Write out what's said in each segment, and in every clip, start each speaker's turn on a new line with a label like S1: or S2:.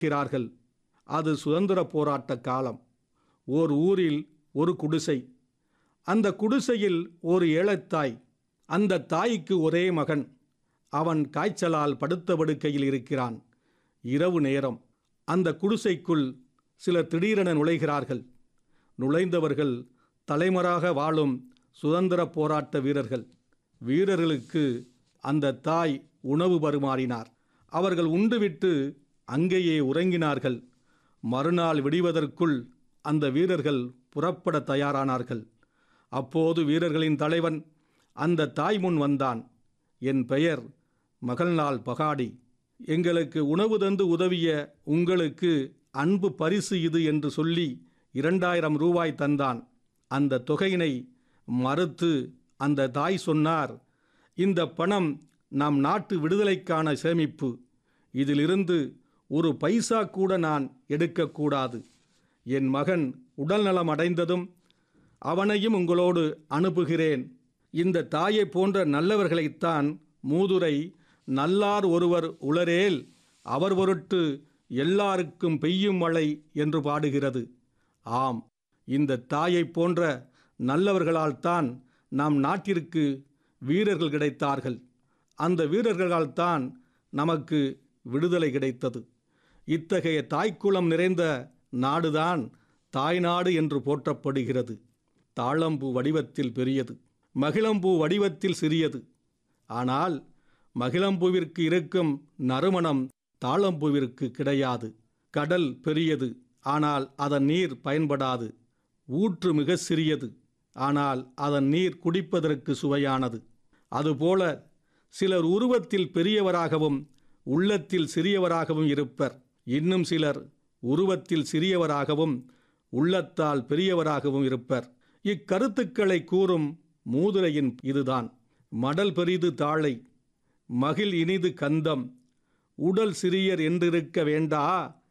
S1: இருக்கிறார்கள் அது சுதந்திர போராட்ட காலம் ஓர் ஊரில் ஒரு குடிசை அந்த குடிசையில் ஒரு ஏழைத்தாய் அந்த தாய்க்கு ஒரே மகன் அவன் காய்ச்சலால் படுத்த படுக்கையில் இருக்கிறான் இரவு நேரம் அந்த குடிசைக்குள் சிலர் திடீரென நுழைகிறார்கள் நுழைந்தவர்கள் தலைமறாக வாழும் சுதந்திர போராட்ட வீரர்கள் வீரர்களுக்கு அந்த தாய் உணவு பரிமாறினார் அவர்கள் உண்டுவிட்டு அங்கேயே உறங்கினார்கள் மறுநாள் விடிவதற்குள் அந்த வீரர்கள் புறப்பட தயாரானார்கள் அப்போது வீரர்களின் தலைவன் அந்த தாய் முன் வந்தான் என் பெயர் மகள்நாள் பகாடி எங்களுக்கு உணவு தந்து உதவிய உங்களுக்கு அன்பு பரிசு இது என்று சொல்லி இரண்டாயிரம் ரூபாய் தந்தான் அந்த தொகையினை மறுத்து அந்த தாய் சொன்னார் இந்த பணம் நம் நாட்டு விடுதலைக்கான சேமிப்பு இதிலிருந்து ஒரு பைசா கூட நான் எடுக்கக்கூடாது என் மகன் உடல்நலம் அடைந்ததும் அவனையும் உங்களோடு அனுப்புகிறேன் இந்த தாயை போன்ற நல்லவர்களைத்தான் மூதுரை நல்லார் ஒருவர் உளரேல் அவர் பொருட்டு எல்லாருக்கும் பெய்யும் மழை என்று பாடுகிறது ஆம் இந்த தாயை போன்ற நல்லவர்களால் தான் நம் நாட்டிற்கு வீரர்கள் கிடைத்தார்கள் அந்த வீரர்களால் தான் நமக்கு விடுதலை கிடைத்தது இத்தகைய தாய்க்குளம் நிறைந்த நாடுதான் தாய்நாடு என்று போற்றப்படுகிறது தாழம்பூ வடிவத்தில் பெரியது மகிழம்பூ வடிவத்தில் சிறியது ஆனால் மகிழம்பூவிற்கு இருக்கும் நறுமணம் தாழம்பூவிற்கு கிடையாது கடல் பெரியது ஆனால் அதன் நீர் பயன்படாது ஊற்று மிக சிறியது ஆனால் அதன் நீர் குடிப்பதற்கு சுவையானது அதுபோல சிலர் உருவத்தில் பெரியவராகவும் உள்ளத்தில் சிறியவராகவும் இருப்பர் இன்னும் சிலர் உருவத்தில் சிறியவராகவும் உள்ளத்தால் பெரியவராகவும் இருப்பர் இக்கருத்துக்களை கூறும் மூதுரையின் இதுதான் மடல் பெரிது தாழை மகிழ் இனிது கந்தம் உடல் சிறியர் என்றிருக்க வேண்டா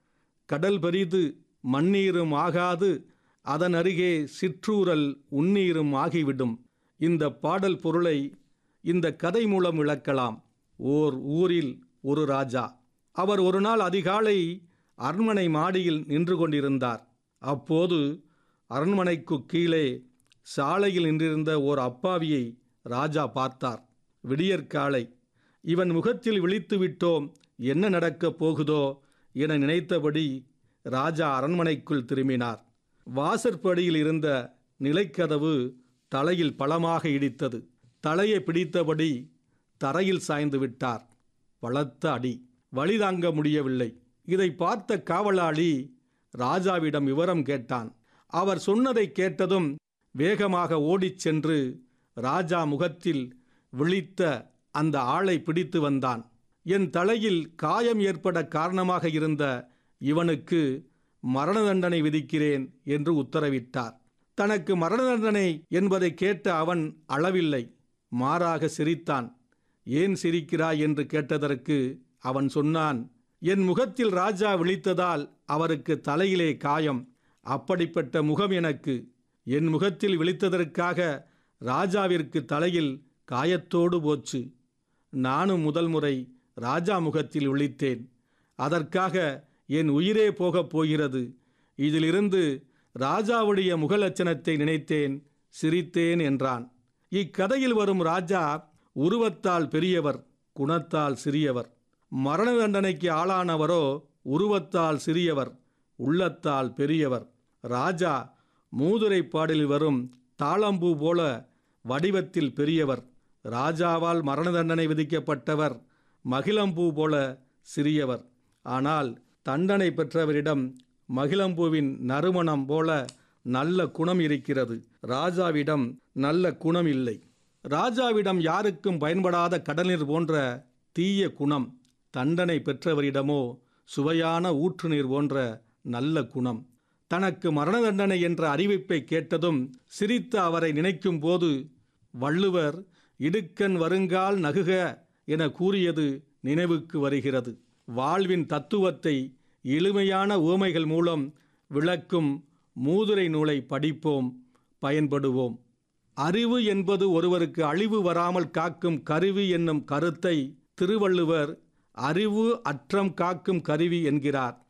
S1: கடல் பெரிது மண்ணீரும் ஆகாது அதன் அருகே சிற்றூரல் உன்னீரும் ஆகிவிடும் இந்த பாடல் பொருளை இந்த கதை மூலம் விளக்கலாம் ஓர் ஊரில் ஒரு ராஜா அவர் ஒரு நாள் அதிகாலை அரண்மனை மாடியில் நின்று கொண்டிருந்தார் அப்போது அரண்மனைக்கு கீழே சாலையில் நின்றிருந்த ஓர் அப்பாவியை ராஜா பார்த்தார் விடியற்காலை இவன் முகத்தில் விழித்து விட்டோம் என்ன நடக்கப் போகுதோ என நினைத்தபடி ராஜா அரண்மனைக்குள் திரும்பினார் வாசற்படியில் இருந்த நிலைக்கதவு தலையில் பலமாக இடித்தது தலையை பிடித்தபடி தரையில் சாய்ந்து விட்டார் பலத்த அடி வழி தாங்க முடியவில்லை இதை பார்த்த காவலாளி ராஜாவிடம் விவரம் கேட்டான் அவர் சொன்னதை கேட்டதும் வேகமாக ஓடிச் சென்று ராஜா முகத்தில் விழித்த அந்த ஆளை பிடித்து வந்தான் என் தலையில் காயம் ஏற்பட காரணமாக இருந்த இவனுக்கு மரண தண்டனை விதிக்கிறேன் என்று உத்தரவிட்டார் தனக்கு மரண தண்டனை என்பதை கேட்ட அவன் அளவில்லை மாறாக சிரித்தான் ஏன் சிரிக்கிறாய் என்று கேட்டதற்கு அவன் சொன்னான் என் முகத்தில் ராஜா விழித்ததால் அவருக்கு தலையிலே காயம் அப்படிப்பட்ட முகம் எனக்கு என் முகத்தில் விழித்ததற்காக ராஜாவிற்கு தலையில் காயத்தோடு போச்சு நானும் முதல் முறை ராஜா முகத்தில் விழித்தேன் அதற்காக என் உயிரே போகப் போகிறது இதிலிருந்து ராஜாவுடைய முகலட்சணத்தை நினைத்தேன் சிரித்தேன் என்றான் இக்கதையில் வரும் ராஜா உருவத்தால் பெரியவர் குணத்தால் சிறியவர் மரண தண்டனைக்கு ஆளானவரோ உருவத்தால் சிறியவர் உள்ளத்தால் பெரியவர் ராஜா மூதுரை பாடலில் வரும் தாளம்பூ போல வடிவத்தில் பெரியவர் ராஜாவால் மரண தண்டனை விதிக்கப்பட்டவர் மகிழம்பூ போல சிறியவர் ஆனால் தண்டனை பெற்றவரிடம் மகிழம்பூவின் நறுமணம் போல நல்ல குணம் இருக்கிறது ராஜாவிடம் நல்ல குணம் இல்லை ராஜாவிடம் யாருக்கும் பயன்படாத கடல்நீர் போன்ற தீய குணம் தண்டனை பெற்றவரிடமோ சுவையான ஊற்று நீர் போன்ற நல்ல குணம் தனக்கு மரண தண்டனை என்ற அறிவிப்பை கேட்டதும் சிரித்த அவரை நினைக்கும் போது வள்ளுவர் இடுக்கன் வருங்கால் நகுக என கூறியது நினைவுக்கு வருகிறது வாழ்வின் தத்துவத்தை எளிமையான உவமைகள் மூலம் விளக்கும் மூதுரை நூலை படிப்போம் பயன்படுவோம் அறிவு என்பது ஒருவருக்கு அழிவு வராமல் காக்கும் கருவி என்னும் கருத்தை திருவள்ளுவர் அறிவு அற்றம் காக்கும் கருவி என்கிறார்